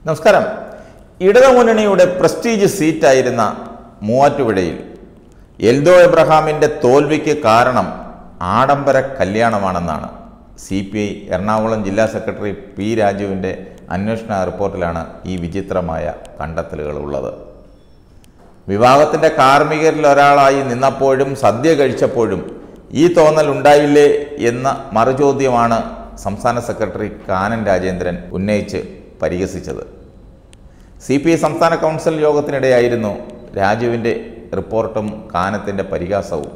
നമസ്കാരം ഇടതുമുന്നണിയുടെ പ്രസ്റ്റീജ് സീറ്റായിരുന്ന മൂവാറ്റുപുഴയിൽ എൽദോ എബ്രഹാമിൻ്റെ തോൽവിക്ക് കാരണം ആഡംബര കല്യാണമാണെന്നാണ് സി പി ഐ എറണാകുളം ജില്ലാ സെക്രട്ടറി പി രാജുവിൻ്റെ അന്വേഷണ റിപ്പോർട്ടിലാണ് ഈ വിചിത്രമായ കണ്ടെത്തലുകൾ ഉള്ളത് വിവാഹത്തിൻ്റെ കാർമ്മികരിൽ ഒരാളായി നിന്നപ്പോഴും സദ്യ കഴിച്ചപ്പോഴും ഈ തോന്നൽ ഉണ്ടായില്ലേ എന്ന മറുചോദ്യമാണ് സംസ്ഥാന സെക്രട്ടറി കാനൻ രാജേന്ദ്രൻ ഉന്നയിച്ച് പരിഹസിച്ചത് സി പി ഐ സംസ്ഥാന കൗൺസിൽ യോഗത്തിനിടെയായിരുന്നു രാജുവിൻ്റെ റിപ്പോർട്ടും കാനത്തിൻ്റെ പരിഹാസവും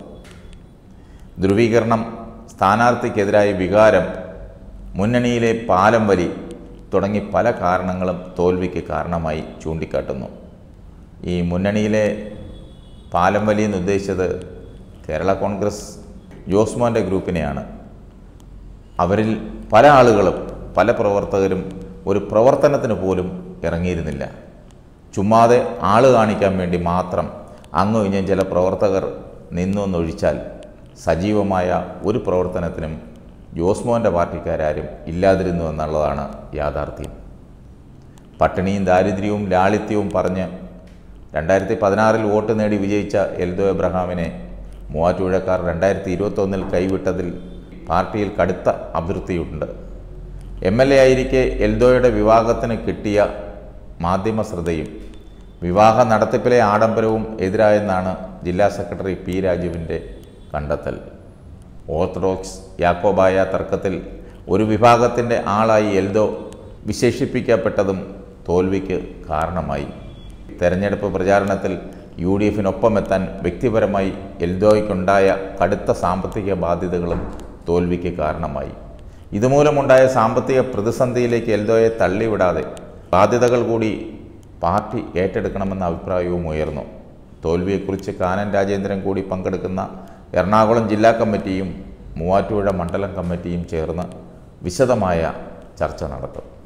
ധ്രുവീകരണം സ്ഥാനാർത്ഥിക്കെതിരായ വികാരം മുന്നണിയിലെ പാലം വലി തുടങ്ങി പല കാരണങ്ങളും തോൽവിക്ക് കാരണമായി ചൂണ്ടിക്കാട്ടുന്നു ഈ മുന്നണിയിലെ പാലം വലി എന്ന് ഉദ്ദേശിച്ചത് കേരള കോൺഗ്രസ് ജോസ്മോൻ്റെ ഗ്രൂപ്പിനെയാണ് അവരിൽ പല ആളുകളും പല പ്രവർത്തകരും ഒരു പ്രവർത്തനത്തിന് പോലും ഇറങ്ങിയിരുന്നില്ല ചുമ്മാതെ ആള് കാണിക്കാൻ വേണ്ടി മാത്രം അങ്ങ് ഇഞ്ഞ ചില പ്രവർത്തകർ നിന്നു എന്നൊഴിച്ചാൽ സജീവമായ ഒരു പ്രവർത്തനത്തിനും ജോസ്മോൻ്റെ പാർട്ടിക്കാരും ഇല്ലാതിരുന്നു എന്നുള്ളതാണ് യാഥാർത്ഥ്യം പട്ടിണിയും ദാരിദ്ര്യവും ലാളിത്യവും പറഞ്ഞ് രണ്ടായിരത്തി പതിനാറിൽ വോട്ട് നേടി വിജയിച്ച എൽദോ എബ്രഹാമിനെ മൂവാറ്റുപുഴക്കാർ രണ്ടായിരത്തി ഇരുപത്തൊന്നിൽ കൈവിട്ടതിൽ പാർട്ടിയിൽ കടുത്ത അതൃപ്തിയുണ്ട് എം എൽ എ ആയിരിക്കെ എൽദോയുടെ വിവാഹത്തിന് കിട്ടിയ മാധ്യമ ശ്രദ്ധയും വിവാഹ നടത്തിപ്പിലെ ആഡംബരവും എതിരായെന്നാണ് ജില്ലാ സെക്രട്ടറി പി രാജുവിൻ്റെ കണ്ടെത്തൽ ഓർത്തഡോക്സ് യാക്കോബായ തർക്കത്തിൽ ഒരു വിഭാഗത്തിൻ്റെ ആളായി എൽദോ വിശേഷിപ്പിക്കപ്പെട്ടതും തോൽവിക്ക് കാരണമായി തെരഞ്ഞെടുപ്പ് പ്രചാരണത്തിൽ യു ഡി എഫിനൊപ്പം എത്താൻ വ്യക്തിപരമായി എൽദോയ്ക്കുണ്ടായ കടുത്ത സാമ്പത്തിക ബാധ്യതകളും തോൽവിക്ക് കാരണമായി ഇതുമൂലമുണ്ടായ സാമ്പത്തിക പ്രതിസന്ധിയിലേക്ക് എൽദോയെ തള്ളിവിടാതെ ബാധ്യതകൾ കൂടി പാർട്ടി ഏറ്റെടുക്കണമെന്ന അഭിപ്രായവും ഉയർന്നു തോൽവിയെക്കുറിച്ച് കാനൻ രാജേന്ദ്രൻ കൂടി പങ്കെടുക്കുന്ന എറണാകുളം ജില്ലാ കമ്മിറ്റിയും മൂവാറ്റുപുഴ മണ്ഡലം കമ്മിറ്റിയും ചേർന്ന് വിശദമായ ചർച്ച നടത്തും